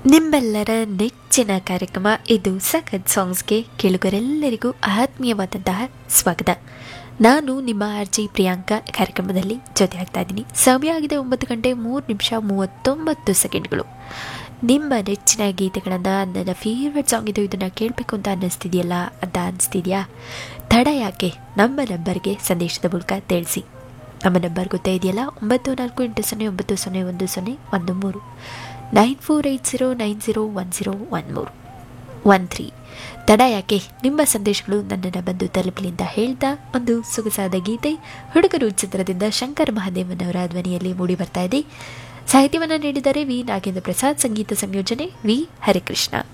ನಿಮ್ಮೆಲ್ಲರ ನೆಚ್ಚಿನ ಕಾರ್ಯಕ್ರಮ ಇದು ಸಖತ್ ಸಾಂಗ್ಸ್ಗೆ ಕೇಳುಗರೆಲ್ಲರಿಗೂ ಆತ್ಮೀಯವಾದಂತಹ ಸ್ವಾಗತ ನಾನು ನಿಮ್ಮ ಆರ್ ಜಿ ಪ್ರಿಯಾಂಕಾ ಕಾರ್ಯಕ್ರಮದಲ್ಲಿ ಜೊತೆ ಆಗ್ತಾ ಇದ್ದೀನಿ ಸಮಯ ಆಗಿದೆ ಒಂಬತ್ತು ಗಂಟೆ ಮೂರು ನಿಮಿಷ ಮೂವತ್ತೊಂಬತ್ತು ಸೆಕೆಂಡ್ಗಳು ನಿಮ್ಮ ನೆಚ್ಚಿನ ಗೀತೆಗಳನ್ನು ನನ್ನ ಫೇವ್ರೆಟ್ ಸಾಂಗ್ ಇದು ಇದನ್ನು ಕೇಳಬೇಕು ಅಂತ ಅನ್ನಿಸ್ತಿದೆಯಲ್ಲ ಅಂತ ಅನಿಸ್ತಿದೆಯಾ ತಡ ಯಾಕೆ ನಮ್ಮ ನಂಬರ್ಗೆ ಸಂದೇಶದ ಮೂಲಕ ತಿಳಿಸಿ ನಮ್ಮ ನಂಬರ್ ಗೊತ್ತೇ ಇದೆಯಲ್ಲ ಒಂಬತ್ತು ನಾಲ್ಕು ಎಂಟು ಸೊನ್ನೆ ಒಂಬತ್ತು ಸೊನ್ನೆ ಒಂದು ಸೊನ್ನೆ ಒಂದು ಮೂರು nine four eight zero nine zero one zero one ಮೂರು ಒನ್ ತ್ರೀ ತಡ ಯಾಕೆ ನಿಮ್ಮ ಸಂದೇಶಗಳು ನನ್ನನ್ನು ಬಂದು ತಲುಪಲಿ ಅಂತ ಹೇಳ್ತಾ ಒಂದು ಸೊಗಸಾದ ಗೀತೆ ಹುಡುಗರು ಚಿತ್ರದಿಂದ ಶಂಕರ್ ಮಹಾದೇವನವರ ಧ್ವನಿಯಲ್ಲಿ ಮೂಡಿ ಬರ್ತಾ ಇದೆ ಸಾಹಿತ್ಯವನ್ನು ನೀಡಿದರೆ ವಿ ನಾಗೇಂದ್ರ ಪ್ರಸಾದ್ ಸಂಗೀತ ಸಂಯೋಜನೆ ವಿ ಹರಿಕೃಷ್ಣ